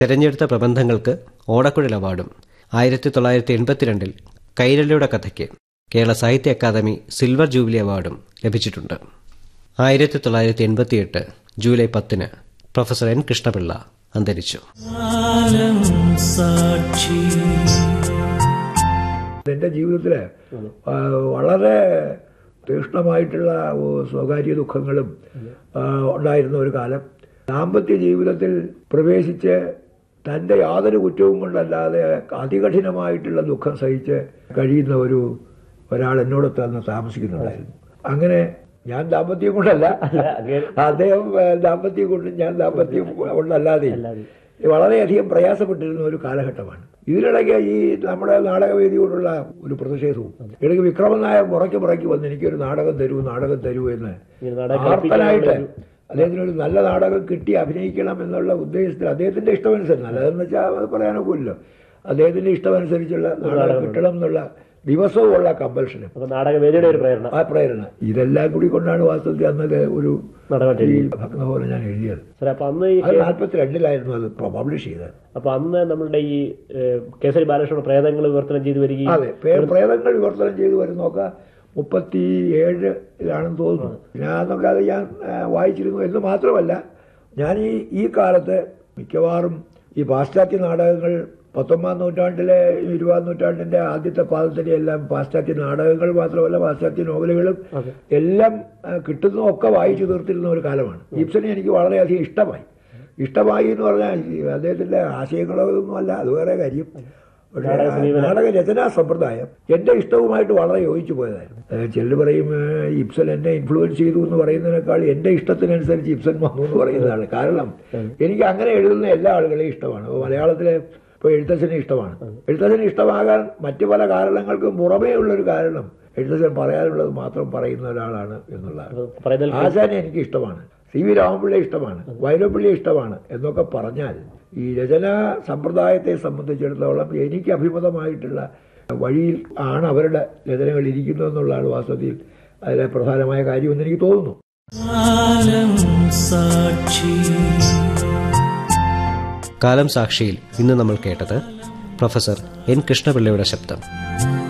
തിരഞ്ഞെടുത്ത പ്രബന്ധങ്ങൾക്ക് ഓടക്കുഴൽ അവാർഡും ആയിരത്തി തൊള്ളായിരത്തി എൺപത്തിരണ്ടിൽ കൈരളിയുടെ കഥയ്ക്ക് കേരള സാഹിത്യ അക്കാദമി സിൽവർ ജൂബിലി അവാർഡും ലഭിച്ചിട്ടുണ്ട് ആയിരത്തി തൊള്ളായിരത്തി എൺപത്തിയെട്ട് ജൂലൈ പത്തിന് പ്രൊഫസർ എൻ കൃഷ്ണപിള്ള അന്തരിച്ചു എൻ്റെ ജീവിതത്തിൽ വളരെ തീക്ഷ്ണമായിട്ടുള്ള ഓ, സ്വകാര്യ ദുഃഖങ്ങളും ആ, ഉണ്ടായിരുന്ന ഒരു കാലം ദാമ്പത്യ ജീവിതത്തിൽ പ്രവേശിച്ച് തൻ്റെ യാതൊരു കുറ്റവും കൊണ്ടല്ലാതെ അതികഠിനമായിട്ടുള്ള ദുഃഖം സഹിച്ച് കഴിയുന്ന ഒരു ഒരാൾ എന്നോടൊത്ത് അന്ന് താമസിക്കുന്നുണ്ടായിരുന്നു അങ്ങനെ ഞാൻ ദാമ്പത്യം കൊണ്ടല്ല അദ്ദേഹം ഏ, ദാമ്പത്യം കൊണ്ടും ഞാൻ ദാമ്പത്യം കൊണ്ടല്ലാതെ വളരെയധികം പ്രയാസപ്പെട്ടിരുന്ന ഒരു കാലഘട്ടമാണ് ഇതിനിടയ്ക്ക് ഈ നമ്മുടെ നാടകവേദിയോടുള്ള ഒരു പ്രതിഷേധവും ഇടയ്ക്ക് വിക്രമൻ നായർ മുറയ്ക്ക് മുറയ്ക്ക് വന്ന് എനിക്കൊരു നാടകം തരൂ നാടകം തരൂ എന്ന് ഈ നാടകം ആർത്തനായിട്ട് അദ്ദേഹത്തിന് ഒരു നല്ല നാടകം കിട്ടി അഭിനയിക്കണം എന്നുള്ള ഉദ്ദേശത്തിൽ അദ്ദേഹത്തിന്റെ ഇഷ്ടമനുസരിച്ച് നല്ലതെന്ന് വെച്ചാൽ അത് പറയാനൊക്കില്ലല്ലോ അദ്ദേഹത്തിന്റെ ഇഷ്ടമനുസരിച്ചുള്ള നാടകം കിട്ടണം എന്നുള്ള ദിവസവും ഉള്ള കമ്പൽഷനും അപ്പൊ നാടകവേദിയുടെ ഒരു പ്രേരണ ആ പ്രേരണ ഇതെല്ലാം കൂടി കൊണ്ടാണ് വാസ്തവത്തിൽ അന്നത് ഒരു നാടകം ഈ ഭഗ്നഭവനം ഞാൻ എഴുതിയത് സാർ അപ്പൊ അന്ന് ഈ അത് നാൽപ്പത്തി രണ്ടിലായിരുന്നു അത് പബ്ലിഷ് ചെയ്തത് അപ്പൊ അന്ന് നമ്മളുടെ ഈ ഏഹ്, കേസരി ബാലകൃഷ്ണ പ്രേതങ്ങൾ വിവർത്തനം ചെയ്തു വരികയും അതെ പേ- പ്രേതങ്ങൾ വിവർത്തനം ചെയ്തു വരുന്നൊക്കെ മുപ്പത്തി ഏഴിലാണെന്ന് തോന്നുന്നു ഞാൻ അന്നൊക്കെ അത് ഞാൻ ആ, വായിച്ചിരുന്നു എന്ന് മാത്രമല്ല ഞാൻ ഈ ഈ കാലത്ത് മിക്കവാറും ഈ പാശ്ചാത്യ നാടകങ്ങൾ പത്തൊമ്പതാം നൂറ്റാണ്ടിലെ ഇരുപതാം നൂറ്റാണ്ടിന്റെ ആദ്യത്തെ പാദത്തിലെ എല്ലാം പാശ്ചാത്യ നാടകങ്ങൾ മാത്രമല്ല പാശ്ചാത്യ നോവലുകളും എല്ലാം ആ, കിട്ടുന്നതൊക്കെ വായിച്ചു തീർത്തിരുന്ന ഒരു കാലമാണ് ഗിബ്സനെ എനിക്ക് വളരെയധികം ഇഷ്ടമായി ഇഷ്ടമായി എന്ന് പറഞ്ഞാൽ ഈ അദ്ദേഹത്തിന്റെ ആശയങ്ങളോ ഒന്നും അല്ല അത് വേറെ കാര്യം പക്ഷേ ആ നാടക രചനാ സമ്പ്രദായം എന്റെ ഇഷ്ടവുമായിട്ട് വളരെ യോജിച്ചു പോയതായിരുന്നു ഏഹ് ചിലർ പറയും ഏഹ് ഇബ്സൻ എന്നെ ഇൻഫ്ലുവൻസ് ചെയ്തു എന്ന് പറയുന്നതിനേക്കാൾ എന്റെ ഇഷ്ടത്തിനനുസരിച്ച് ഇബ്സൻ വന്നു എന്ന് പറയുന്നതാണ് കാരണം എനിക്ക് അങ്ങനെ എഴുതുന്ന എല്ലാ ആളുകളെയും ഇഷ്ടമാണ് അപ്പോൾ മലയാളത്തിലെ ഇപ്പോൾ എഴുത്തച്ഛനെ ഇഷ്ടമാണ് എഴുത്തച്ഛനെ ഇഷ്ടമാകാൻ മറ്റു പല കാരണങ്ങൾക്കും പുറമേ ഉള്ളൊരു കാരണം എഴുത്തച്ഛൻ പറയാനുള്ളത് മാത്രം പറയുന്ന ഒരാളാണ് എന്നുള്ളതാണ് പറയുന്നതിൽ ആശാനെ എനിക്ക് ഇഷ്ടമാണ് സി വി രാമപിള്ളയെ ഇഷ്ടമാണ് വൈലോപ്പിള്ളിയെ ഇഷ്ടമാണ് എന്നൊക്കെ പറഞ്ഞാൽ ഈ രചനാ സമ്പ്രദായത്തെ സംബന്ധിച്ചിടത്തോളം എനിക്ക് അഭിമതമായിട്ടുള്ള വഴിയിൽ ആണ് അവരുടെ രചനകൾ ഇരിക്കുന്നത് എന്നുള്ളതാണ് വാസ്തവത്തിൽ അതിലെ പ്രധാനമായ കാര്യമെന്ന് എനിക്ക് തോന്നുന്നു കാലം സാക്ഷിയിൽ ഇന്ന് നമ്മൾ കേട്ടത് പ്രൊഫസർ എൻ കൃഷ്ണപിള്ളയുടെ ശബ്ദം